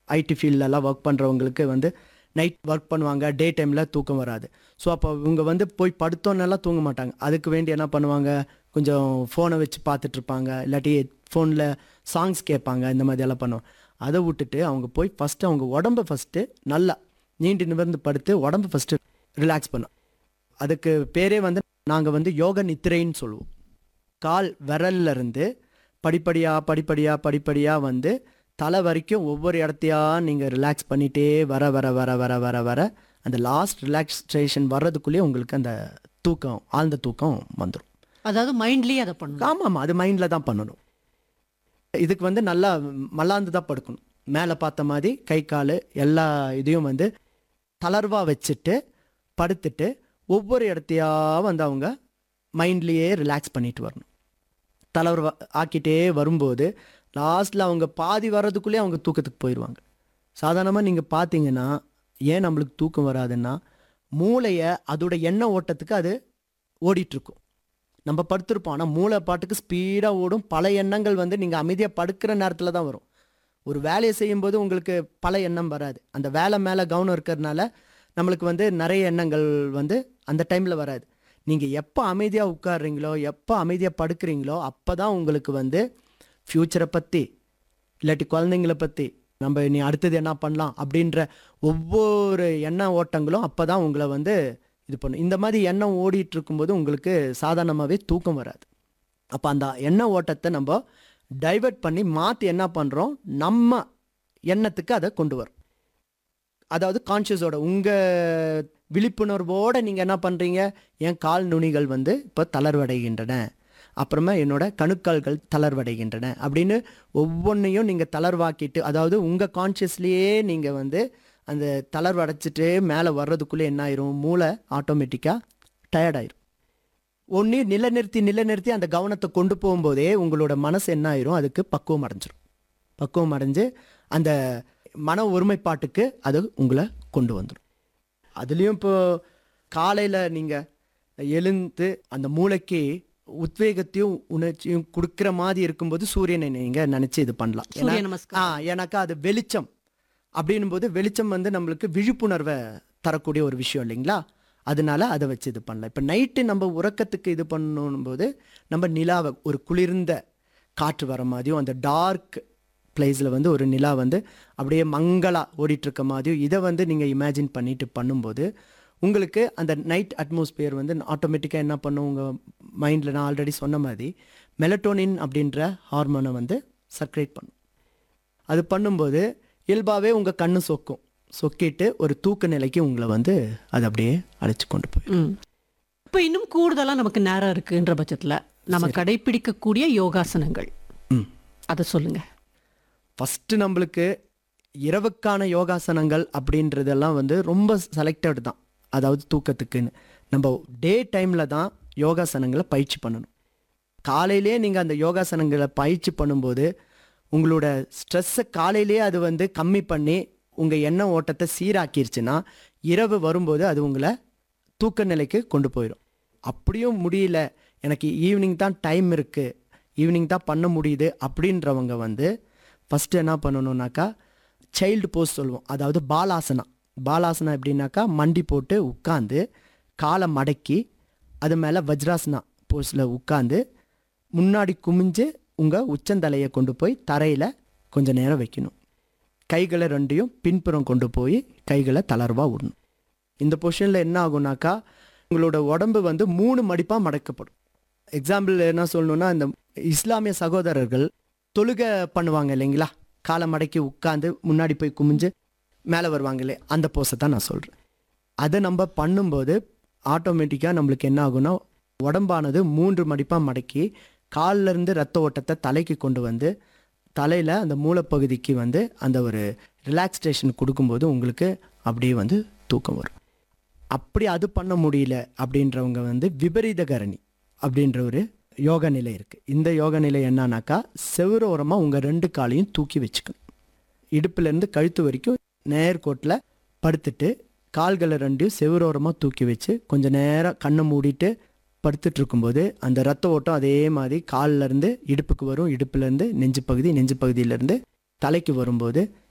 ID ஃபீல்டெல்லாம் work பண்ணுறவங்களுக்கு வந்து night work பண்ணுவாங்க டே டைமில் தூக்கம் வராது ஸோ அப்போ இவங்க வந்து போய் படுத்தோன்னெல்லாம் தூங்க மாட்டாங்க அதுக்கு வேண்டி என்ன பண்ணுவாங்க கொஞ்சம் ஃபோனை வச்சு பார்த்துட்டு இருப்பாங்க இல்லாட்டி ஃபோனில் சாங்ஸ் கேட்பாங்க இந்த மாதிரி எல்லாம் பண்ணுவாங்க அதை விட்டுட்டு அவங்க போய் ஃபஸ்ட்டு அவங்க உடம்ப ஃபஸ்ட்டு நல்லா நீண்டு நிமிர்ந்து படுத்து உடம்பு ஃபஸ்ட்டு ரிலாக்ஸ் பண்ணும் அதுக்கு பேரே வந்து நாங்கள் வந்து யோக நித்திரைன்னு சொல்லுவோம் கால் விரல்ல இருந்து படிப்படியாக படிப்படியாக படிப்படியாக வந்து தலை வரைக்கும் ஒவ்வொரு இடத்தையா நீங்கள் ரிலாக்ஸ் பண்ணிகிட்டே வர வர வர வர வர வர அந்த லாஸ்ட் ரிலாக்ஸேஷன் வர்றதுக்குள்ளேயே உங்களுக்கு அந்த தூக்கம் ஆழ்ந்த தூக்கம் வந்துடும் அதாவது மைண்ட்லயே அதை பண்ணணும் ஆமாம் ஆமாம் அது மைண்டில் தான் பண்ணணும் இதுக்கு வந்து நல்லா மல்லாந்து தான் படுக்கணும் மேலே பார்த்த மாதிரி கை கால் எல்லா இதையும் வந்து தளர்வாக வச்சுட்டு படுத்துட்டு ஒவ்வொரு இடத்தையா வந்து அவங்க மைண்ட்லேயே ரிலாக்ஸ் பண்ணிட்டு வரணும் தளர்வா ஆக்கிட்டே வரும்போது லாஸ்ட்டில் அவங்க பாதி வர்றதுக்குள்ளேயே அவங்க தூக்கத்துக்கு போயிடுவாங்க சாதாரணமாக நீங்கள் பார்த்தீங்கன்னா ஏன் நம்மளுக்கு தூக்கம் வராதுன்னா மூளையை அதோட எண்ண ஓட்டத்துக்கு அது ஓடிட்டுருக்கும் நம்ம படுத்திருப்போம் ஆனால் மூளை பாட்டுக்கு ஸ்பீடாக ஓடும் பல எண்ணங்கள் வந்து நீங்கள் அமைதியாக படுக்கிற நேரத்தில் தான் வரும் ஒரு வேலையை செய்யும்போது உங்களுக்கு பல எண்ணம் வராது அந்த வேலை மேலே கவனம் இருக்கிறதுனால நம்மளுக்கு வந்து நிறைய எண்ணங்கள் வந்து அந்த டைமில் வராது நீங்கள் எப்போ அமைதியாக உட்காடுறீங்களோ எப்போ அமைதியாக படுக்கிறீங்களோ அப்போ தான் உங்களுக்கு வந்து ஃப்யூச்சரை பற்றி இல்லாட்டி குழந்தைங்கள பற்றி நம்ம நீ அடுத்தது என்ன பண்ணலாம் அப்படின்ற ஒவ்வொரு எண்ண ஓட்டங்களும் அப்போ தான் உங்களை வந்து இது பண்ணும் இந்த மாதிரி எண்ணம் ஓடிட்டு இருக்கும்போது உங்களுக்கு சாதாரணமாகவே தூக்கம் வராது அப்போ அந்த எண்ண ஓட்டத்தை நம்ம டைவர்ட் பண்ணி மாற்றி என்ன பண்ணுறோம் நம்ம எண்ணத்துக்கு அதை கொண்டு வரும் அதாவது கான்ஷியஸோட உங்கள் விழிப்புணர்வோடு நீங்கள் என்ன பண்ணுறீங்க என் கால் நுனிகள் வந்து இப்போ தளர்வடைகின்றன அப்புறமா என்னோட கணுக்கால்கள் தளர்வடைகின்றன அப்படின்னு ஒவ்வொன்றையும் நீங்கள் தளர்வாக்கிட்டு அதாவது உங்கள் கான்ஷியஸ்லேயே நீங்கள் வந்து அந்த தளர்வடைச்சிட்டு மேலே வர்றதுக்குள்ளே என்ன ஆயிரும் மூளை ஆட்டோமேட்டிக்காக டயர்டாயிரும் ஒன்று நிலைநிறுத்தி நிலைநிறுத்தி அந்த கவனத்தை கொண்டு போகும்போதே உங்களோட மனசு என்ன ஆயிரும் அதுக்கு பக்குவம் அடைஞ்சிரும் பக்குவம் அடைஞ்சு அந்த மன ஒருமைப்பாட்டுக்கு அது உங்களை கொண்டு வந்துடும் அதுலேயும் இப்போ காலையில் நீங்கள் எழுந்து அந்த மூளைக்கு உத்வேகத்தையும் உணர்ச்சியும் கொடுக்குற மாதிரி இருக்கும்போது சூரியனை நீங்கள் நினச்சி இது பண்ணலாம் ஏன்னா- சூரிய நமஸ்காரம். ஆ ஏன்னாக்கா அது வெளிச்சம் அப்படின்னும் போது வெளிச்சம் வந்து நம்மளுக்கு விழிப்புணர்வை தரக்கூடிய ஒரு விஷயம் இல்லைங்களா அதனால அதை வச்சு இது பண்ணலாம் இப்போ நைட்டு நம்ம உறக்கத்துக்கு இது பண்ணணும் போது நம்ம நிலாவை ஒரு குளிர்ந்த காற்று வர மாதிரியும் அந்த டார்க் பிளேஸில் வந்து ஒரு நிலா வந்து அப்படியே மங்களா ஓடிட்டு இருக்க மாதிரியும் இதை வந்து நீங்கள் இமேஜின் பண்ணிட்டு பண்ணும்போது உங்களுக்கு அந்த நைட் அட்மாஸ்பியர் வந்து ஆட்டோமேட்டிக்காக என்ன பண்ணும் உங்கள் மைண்டில் நான் ஆல்ரெடி சொன்ன மாதிரி மெலட்டோனின் அப்படின்ற ஹார்மோனை வந்து சர்க்குலேட் பண்ணும் அது பண்ணும்போது இயல்பாகவே உங்கள் கண்ணு சொக்கும் சொக்கிட்டு ஒரு தூக்க நிலைக்கு உங்களை வந்து அது அப்படியே அழைச்சி கொண்டு போய் ம். இப்போ இன்னும் கூடுதலா நமக்கு நேரம் இருக்குன்ற பட்சத்துல நம்ம கடைபிடிக்கக்கூடிய யோகாசனங்கள் ம் அதை சொல்லுங்க ஃபஸ்ட்டு நம்மளுக்கு இரவுக்கான யோகாசனங்கள் அப்படின்றதெல்லாம் வந்து ரொம்ப செலக்டட் தான் அதாவது தூக்கத்துக்குன்னு நம்ம டே டைமில் தான் யோகாசனங்களை பயிற்சி பண்ணணும் காலையிலே நீங்கள் அந்த யோகாசனங்களை பயிற்சி பண்ணும்போது உங்களோட ஸ்ட்ரெஸ்ஸை காலையிலே அது வந்து கம்மி பண்ணி உங்கள் எண்ண ஓட்டத்தை சீராக்கிருச்சுன்னா இரவு வரும்போது அது உங்களை தூக்க நிலைக்கு கொண்டு போயிடும் அப்படியும் முடியல எனக்கு ஈவினிங் தான் டைம் இருக்குது ஈவினிங் தான் பண்ண முடியுது அப்படின்றவங்க வந்து ஃபஸ்ட்டு என்ன பண்ணணுன்னாக்கா சைல்டு போஸ் சொல்லுவோம் அதாவது பாலாசனா பாலாசனா எப்படின்னாக்கா மண்டி போட்டு உட்காந்து காலை மடக்கி அது மேலே வஜ்ராசனா போஸில் உட்காந்து முன்னாடி குமிஞ்சு உங்கள் உச்சந்தலையை கொண்டு போய் தரையில் கொஞ்ச நேரம் வைக்கணும் கைகளை ரெண்டையும் பின்புறம் கொண்டு போய் கைகளை தளர்வாக விடணும் இந்த பொசிஷனில் என்ன ஆகும்னாக்கா உங்களோட உடம்பு வந்து மூணு மடிப்பாக மடக்கப்படும் எக்ஸாம்பிள் என்ன சொல்லணும்னா இந்த இஸ்லாமிய சகோதரர்கள் தொழுகை பண்ணுவாங்க இல்லைங்களா காலை மடக்கி உட்காந்து முன்னாடி போய் குமிஞ்சு மேலே வருவாங்களே அந்த போஸை தான் நான் சொல்கிறேன் அதை நம்ம பண்ணும்போது ஆட்டோமேட்டிக்காக நம்மளுக்கு என்ன ஆகும்னா உடம்பானது மூன்று மடிப்பாக மடக்கி கால்ல இருந்து ரத்த ஓட்டத்தை தலைக்கு கொண்டு வந்து தலையில் அந்த மூலப்பகுதிக்கு வந்து அந்த ஒரு ரிலாக்ஸேஷன் கொடுக்கும்போது உங்களுக்கு அப்படியே வந்து தூக்கம் வரும் அப்படி அது பண்ண முடியல அப்படின்றவங்க வந்து விபரீத கரணி அப்படின்ற ஒரு யோக நிலை இருக்குது இந்த யோக நிலை என்னன்னாக்கா செவ்வரோரமாக உங்கள் ரெண்டு காலையும் தூக்கி வச்சுக்கணும் இடுப்புலேருந்து கழுத்து வரைக்கும் நேர்கோட்டில் படுத்துட்டு கால்களை ரெண்டையும் செவ்வரோரமாக தூக்கி வச்சு கொஞ்ச நேரம் கண்ணை மூடிட்டு படுத்துட்டு இருக்கும்போது அந்த ரத்த ஓட்டம் அதே மாதிரி கால்ல இருந்து இடுப்புக்கு வரும் இடுப்புலேருந்து நெஞ்சு பகுதி நெஞ்சு பகுதியிலேருந்து தலைக்கு வரும்போது